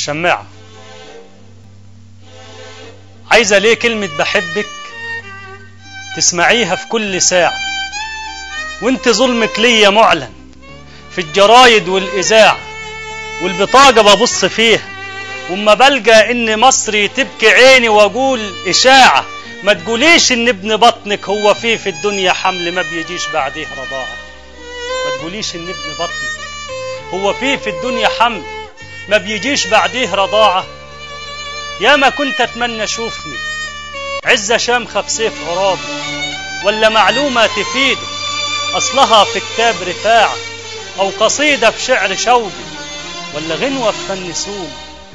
الشماعة عايزة ليه كلمة بحبك تسمعيها في كل ساعة وانت ظلمك ليا معلن في الجرايد والإذاعة والبطاقة ببص فيها وما بلقى ان مصري تبكي عيني واقول اشاعة ما تقوليش ان ابن بطنك هو فيه في الدنيا حمل ما بيجيش بعديه رضاعة ما تقوليش ان ابن بطنك هو فيه في الدنيا حمل ما بيجيش بعديه رضاعة يا ما كنت اتمنى اشوفني عزة شامخة بسيف عرابي ولا معلومة تفيدك اصلها في كتاب رفاعة او قصيدة في شعر شوقي ولا غنوة في فن سوم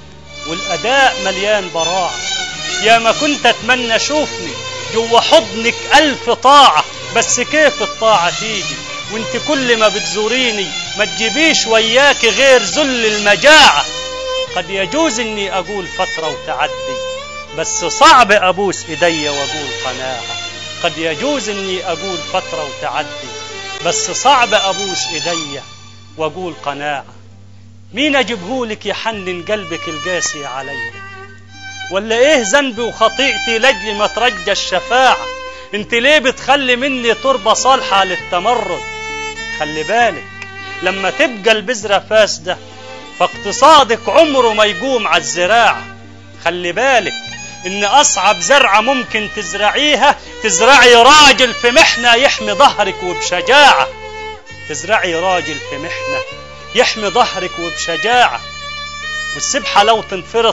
والأداء مليان براعة يا ما كنت أتمنى أشوفني جوا حضنك ألف طاعة بس كيف الطاعة تيجي وانت كل ما بتزوريني ما تجيبيش وياك غير ذل المجاعة قد يجوز اني اقول فترة وتعدي بس صعب ابوس ايدي واقول قناعة قد يجوز اني اقول فترة وتعدي بس صعب ابوس ايدي واقول قناعة مين اجيبهولك يحنن قلبك القاسي علي ولا ايه ذنبي وخطيئتي لاجل ما ترجى الشفاعة انت ليه بتخلي مني تربة صالحة للتمرد خلي بالك لما تبقى البذرة فاسدة فاقتصادك عمره ما يقوم على الزراعة خلي بالك ان اصعب زرعة ممكن تزرعيها تزرعي راجل في محنة يحمي ظهرك وبشجاعة تزرعي راجل في محنة يحمي ظهرك وبشجاعة والسبحة لو تنفرط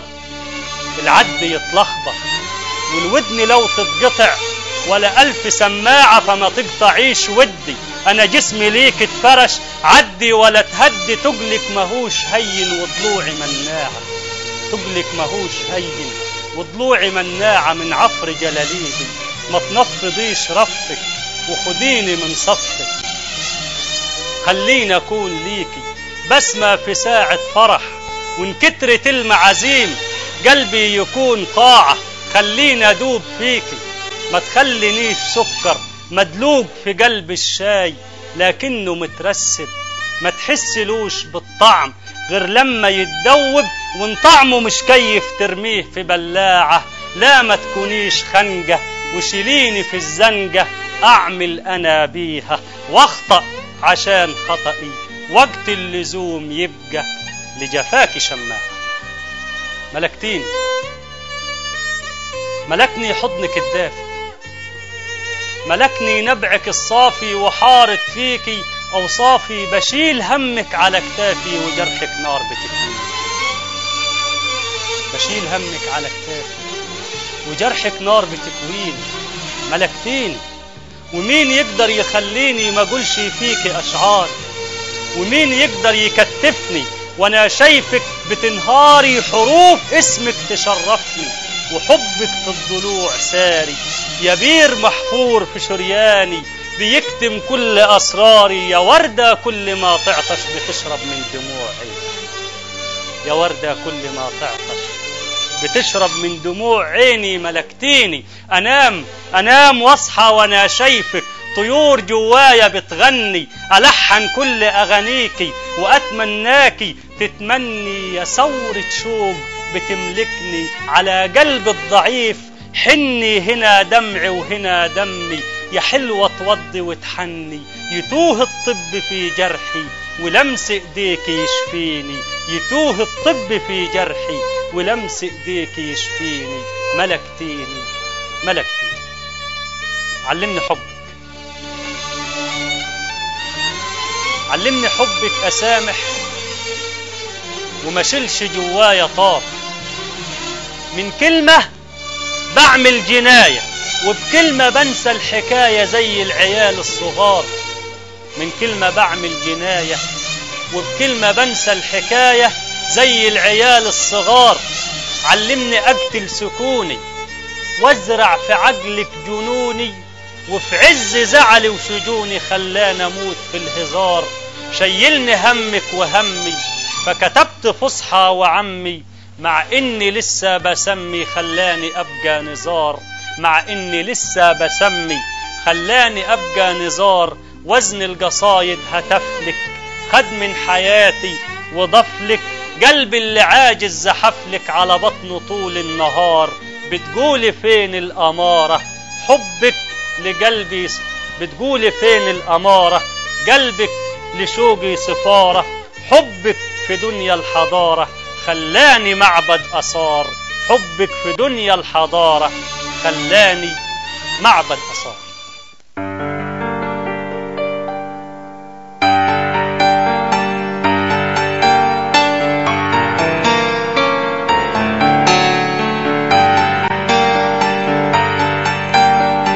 العد يتلخبط والودن لو تتقطع ولا ألف سماعة فما تقطعيش ودي أنا جسمي ليك اتفرش عدي ولا تهدي تقلك ماهوش هين وضلوعي مناعة تقلك ماهوش هين وضلوعي مناعة من عفر جلاليبي ما تنفضيش رفك وخديني من صفك خليني أكون ليكي بسمة في ساعة فرح وإن كترت المعازيم قلبي يكون طاعة خليني أدوب فيكي ما تخلينيش سكر مدلوق في قلب الشاي لكنه مترسب ما تحسلوش بالطعم غير لما يتدوب وان طعمه مش كيف ترميه في بلاعة لا ما تكونيش خنجة وشيليني في الزنجة أعمل أنا بيها واخطأ عشان خطئي وقت اللزوم يبقى لجفاك شماعة ملكتيني ملكني حضنك الدافي ملكني نبعك الصافي وحارت فيكي أوصافي بشيل همك على كتافي وجرحك نار بتكويني بشيل همك على كتافي وجرحك نار بتكويني ملكتيني ومين يقدر يخليني ما اقولش فيكي أشعار ومين يقدر يكتفني وانا شايفك بتنهاري حروف اسمك تشرفني وحبك في الضلوع ساري يا بير محفور في شرياني بيكتم كل أسراري يا وردة كل ما تعطش بتشرب من دموعي يا وردة كل ما تعطش بتشرب من دموع عيني ملكتيني أنام أنام واصحى وأنا شايفك طيور جوايا بتغني ألحن كل أغانيكي وأتمناكي تتمني يا ثورة شوق بتملكني على قلب الضعيف حني هنا دمعي وهنا دمي يا حلوة توضي وتحني يتوه الطب في جرحي ولمس ايديك يشفيني يتوه الطب في جرحي ولمس ايديك يشفيني ملكتيني ملكتيني علمني حبك علمني حبك اسامح وما شلش جوايا طاف من كلمة بعمل جناية وبكلمة بنسى الحكاية زي العيال الصغار من كلمة بعمل جناية وبكلمة بنسى الحكاية زي العيال الصغار علمني أقتل سكوني وازرع في عقلك جنوني وفي عز زعلي وشجوني خلاني أموت في الهزار شيلني همك وهمي فكتبت فصحى وعمي مع اني لسه بسمي خلاني ابقى نزار مع اني لسه بسمي خلاني ابقى نزار وزن القصايد هتفلك خد من حياتي وضفلك قلبي اللي عاجز زحفلك على بطنه طول النهار بتقولي فين الأمارة حبك لقلبي بتقولي فين الأمارة قلبك لشوقي سفارة حبك في دنيا الحضارة خلاني معبد أثار حبك في دنيا الحضارة خلاني معبد أثار